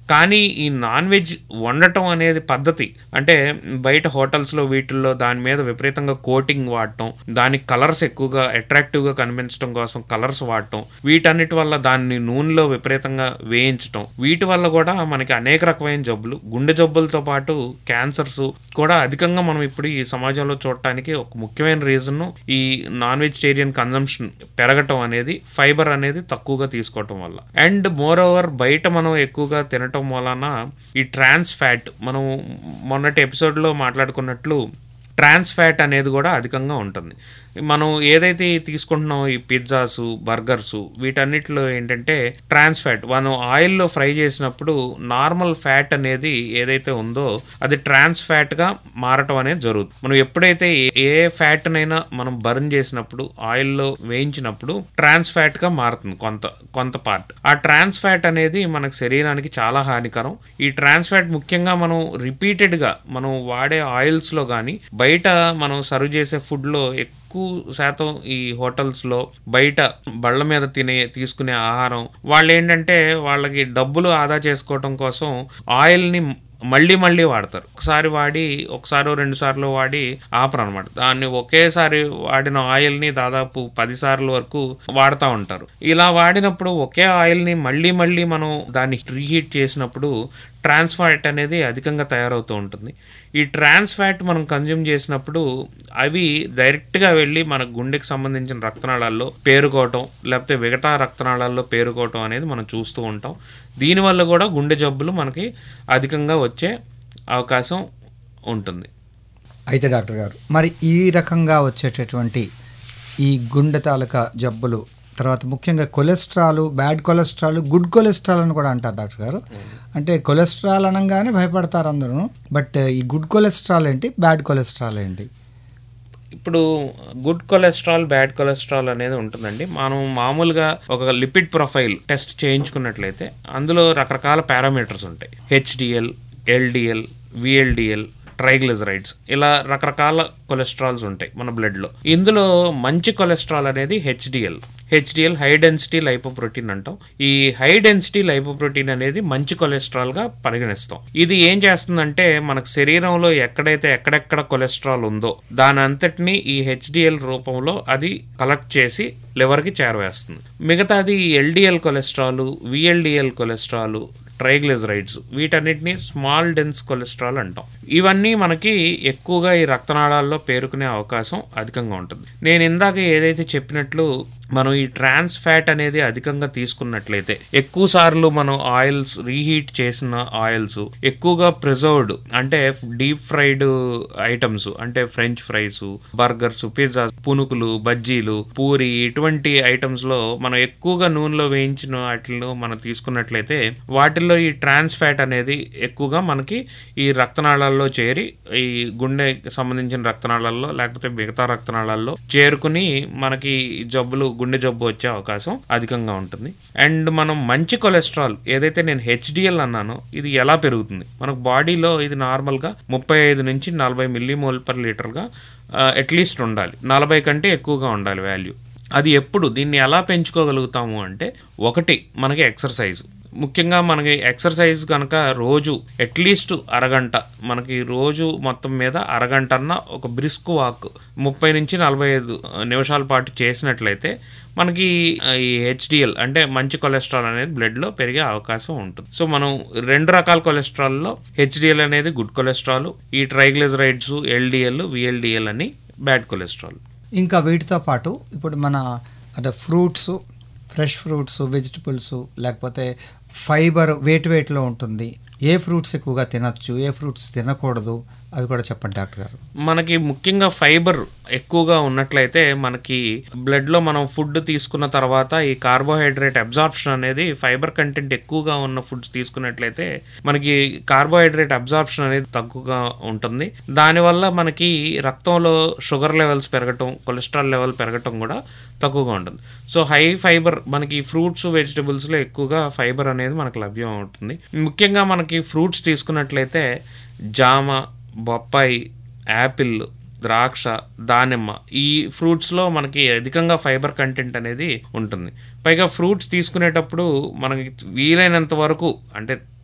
కానీ ఈ non veg వండటం అనేది పద్ధతి అంటే బయట హోటల్స్లో వీటిల్లో దాని మీద విపరీతంగా కోటింగ్ వాడటం దానికి కలర్స్ ఎక్కువగా అట్రాక్టివ్గా కనిపించడం కోసం కలర్స్ వాడటం వీటన్నిటి వల్ల దాన్ని నూనెలో విపరీతంగా వేయించటం వీటి వల్ల కూడా మనకి అనేక రకమైన జబ్బులు గుండె జబ్బులతో పాటు క్యాన్సర్స్ కూడా అధికంగా మనం ఇప్పుడు ఈ సమాజంలో చూడటానికి ఒక ముఖ్యమైన రీజన్ ఈ నాన్ వెజిటేరియన్ కన్జంప్షన్ పెరగటం అనేది ఫైబర్ అనేది తక్కువగా తీసుకోవటం వల్ల అండ్ మోర్ ఓవర్ బయట మనం ఎక్కువగా తినటం వలన ఈ ట్రాన్స్ ఫ్యాట్ మనం మొన్నటి ఎపిసోడ్లో మాట్లాడుకున్నట్లు ట్రాన్స్ ఫ్యాట్ అనేది కూడా అధికంగా ఉంటుంది మనం ఏదైతే తీసుకుంటున్నామో ఈ పిజ్జాస్ బర్గర్స్ వీటన్నిటిలో ఏంటంటే ట్రాన్స్ ఫ్యాట్ మనం ఆయిల్లో ఫ్రై చేసినప్పుడు నార్మల్ ఫ్యాట్ అనేది ఏదైతే ఉందో అది ట్రాన్స్ ఫ్యాట్గా మారటం అనేది జరుగుతుంది మనం ఎప్పుడైతే ఏ- ఏ ఫ్యాట్నైనా మనం బర్న్ చేసినప్పుడు ఆయిల్లో వేయించినప్పుడు ట్రాన్స్ ఫ్యాట్గా మారుతుంది కొంత కొంత పార్ట్ ఆ ట్రాన్స్ ఫ్యాట్ అనేది మనకు శరీరానికి చాలా హానికరం ఈ ట్రాన్స్ ఫ్యాట్ ముఖ్యంగా మనం రిపీటెడ్గా మనం వాడే ఆయిల్స్లో కానీ బయట మనం సర్వ్ చేసే ఫుడ్లో ఎక్కువ శాతం ఈ హోటల్స్లో బయట బళ్ళ మీద తినే తీసుకునే ఆహారం వాళ్ళు ఏంటంటే వాళ్ళకి డబ్బులు ఆదా చేసుకోవటం కోసం ఆయిల్ని మళ్ళీ మళ్ళీ వాడతారు ఒకసారి వాడి ఒకసారి రెండు సార్లు వాడి ఆపరు అనమాట దాన్ని ఒకేసారి వాడిన ఆయిల్ని దాదాపు పది సార్లు వరకు వాడుతూ ఉంటారు ఇలా వాడినప్పుడు ఒకే ఆయిల్ని మళ్ళీ మళ్ళీ మనం దాన్ని రీహీట్ చేసినప్పుడు ట్రాన్స్ ఫ్యాట్ అనేది అధికంగా తయారవుతూ ఉంటుంది ఈ ట్రాన్స్ ఫ్యాట్ మనం కన్జ్యూమ్ చేసినప్పుడు అవి డైరెక్ట్గా వెళ్ళి మన గుండెకి సంబంధించిన రక్తనాళాల్లో పేరుకోవటం లేకపోతే మిగతా రక్తనాళాల్లో పేరుకోవటం అనేది మనం చూస్తూ ఉంటాం దీనివల్ల కూడా గుండె జబ్బులు మనకి అధికంగా వచ్చే అవకాశం ఉంటుంది అయితే డాక్టర్ గారు మరి ఈ రకంగా వచ్చేటటువంటి ఈ గుండె తాలూకా జబ్బులు తర్వాత ముఖ్యంగా cholesterol bad cholesterol good cholesterol అని కూడా అంటారు డాక్టర్ గారు అంటే కొలెస్ట్రాల్ అనగానే భయపడతారు అందరూ బట్ ఈ గుడ్ కొలెస్ట్రాల్ ఏంటి బ్యాడ్ కొలెస్ట్రాల్ ఏంటి ఇప్పుడు గుడ్ కొలెస్ట్రాల్ బ్యాడ్ కొలెస్ట్రాల్ అనేది ఉంటుందండి మనం మామూలుగా ఒక లిపిడ్ ప్రొఫైల్ టెస్ట్ చేయించుకున్నట్లయితే అందులో రకరకాల పారామీటర్స్ ఉంటాయి హెచ్డిఎల్ ఎల్డిఎల్ విఎల్డిఎల్ ట్రైగ్లిజరైడ్స్ ఇలా రకరకాల కొలెస్ట్రాల్స్ ఉంటాయి మన బ్లడ్లో ఇందులో మంచి కొలెస్ట్రాల్ అనేది HDL HDL high density lipoprotein అంటాం ఈ హై డెన్సిటీ లైపోప్రోటీన్ అనేది మంచి కొలెస్ట్రాల్ గా పరిగణిస్తాం ఇది ఏం చేస్తుందంటే మనకు శరీరంలో ఎక్కడైతే ఎక్కడెక్కడ కొలెస్ట్రాల్ ఉందో దాని అంతటిని ఈ హెచ్డిఎల్ రూపంలో అది కలెక్ట్ చేసి లివర్కి చేరవేస్తుంది మిగతాది LDL cholesterol VLDL cholesterol triglycerides వీటన్నిటిని స్మాల్ డెన్స్ కొలెస్ట్రాల్ అంటాం ఇవన్నీ మనకి ఎక్కువగా ఈ రక్తనాళాల్లో పేరుకునే అవకాశం అధికంగా ఉంటుంది నేను ఇందాక ఏదైతే చెప్పినట్లు మనం ఈ ట్రాన్స్ ఫ్యాట్ అనేది అధికంగా తీసుకున్నట్లయితే ఎక్కువ సార్లు మనం ఆయిల్స్ రీహీట్ చేసిన ఆయిల్స్ ఎక్కువగా ప్రిజర్వ్డ్ అంటే డీప్ ఫ్రైడ్ ఐటమ్స్ అంటే ఫ్రెంచ్ ఫ్రైస్ బర్గర్స్ పిజ్జా పునుకులు బజ్జీలు పూరి ఇటువంటి ఐటమ్స్ లో మనం ఎక్కువగా నూనెలో వేయించిన వాటిలో మనం తీసుకున్నట్లయితే వాటిల్లో ఈ ట్రాన్స్ ఫ్యాట్ అనేది ఎక్కువగా మనకి ఈ రక్తనాళాల్లో చేరి ఈ గుండె సంబంధించిన రక్తనాళాల్లో లేకపోతే మిగతా రక్తనాళాల్లో చేరుకుని మనకి జబ్బులు గుండె జబ్బు వచ్చే అవకాశం అధికంగా ఉంటుంది అండ్ మనం మంచి కొలెస్ట్రాల్ ఏదైతే నేను హెచ్డిఎల్ అన్నానో ఇది ఎలా పెరుగుతుంది మనకు బాడీలో ఇది నార్మల్గా ముప్పై ఐదు నుంచి నలభై మిల్లీమోల్ పర్ లీటర్గా అట్లీస్ట్ ఉండాలి నలభై కంటే ఎక్కువగా ఉండాలి వాల్యూ అది ఎప్పుడు దీన్ని ఎలా పెంచుకోగలుగుతాము అంటే ఒకటి మనకి ఎక్సర్సైజ్ ముఖ్యంగా మనకి ఎక్సర్సైజ్ కనుక రోజు అట్లీస్ట్ అరగంట మనకి రోజు మొత్తం మీద అరగంట అన్న ఒక బ్రిస్క్ వాక్ ముప్పై నుంచి నలభై ఐదు నిమిషాల పాటు చేసినట్లయితే మనకి ఈ హెచ్డిఎల్ అంటే మంచి కొలెస్ట్రాల్ అనేది బ్లడ్లో పెరిగే అవకాశం ఉంటుంది సో మనం రెండు రకాల కొలెస్ట్రాల్లో హెచ్డిఎల్ అనేది గుడ్ కొలెస్ట్రాల్ ఈ ట్రైగ్లిజరైడ్స్ ఎల్డిఎల్ విఎల్డిఎల్ అని బ్యాడ్ కొలెస్ట్రాల్ ఇంకా వీటితో పాటు ఇప్పుడు మన అంటే ఫ్రూట్స్ ఫ్రెష్ ఫ్రూట్స్ వెజిటబుల్స్ లేకపోతే ఫైబర్ వేట్ వేట్లో ఉంటుంది ఏ ఫ్రూట్స్ ఎక్కువగా తినచ్చు ఏ ఫ్రూట్స్ తినకూడదు అవి కూడా చెప్పండి డాక్టర్ గారు మనకి ముఖ్యంగా ఫైబర్ ఎక్కువగా ఉన్నట్లయితే మనకి బ్లడ్ లో మనం ఫుడ్ తీసుకున్న తర్వాత ఈ కార్బోహైడ్రేట్ అబ్జార్ప్షన్ అనేది ఫైబర్ కంటెంట్ ఎక్కువగా ఉన్న ఫుడ్స్ తీసుకున్నట్లయితే మనకి కార్బోహైడ్రేట్ అబ్జార్ప్షన్ అనేది తక్కువగా ఉంటుంది దానివల్ల మనకి రక్తంలో షుగర్ లెవెల్స్ పెరగటం కొలెస్ట్రాల్ లెవెల్ పెరగటం కూడా తక్కువగా ఉంటుంది సో హై ఫైబర్ మనకి ఫ్రూట్స్ వెజిటబుల్స్లో ఎక్కువగా ఫైబర్ అనేది మనకు లభ్యం అవుతుంది ముఖ్యంగా మనకి ఫ్రూట్స్ తీసుకున్నట్లయితే జామ బొప్పాయి యాపిల్ ద్రాక్ష దానిమ్మ ఈ ఫ్రూట్స్లో మనకి అధికంగా ఫైబర్ కంటెంట్ అనేది ఉంటుంది పైగా ఫ్రూట్స్ తీసుకునేటప్పుడు మనకి వీలైనంత వరకు అంటే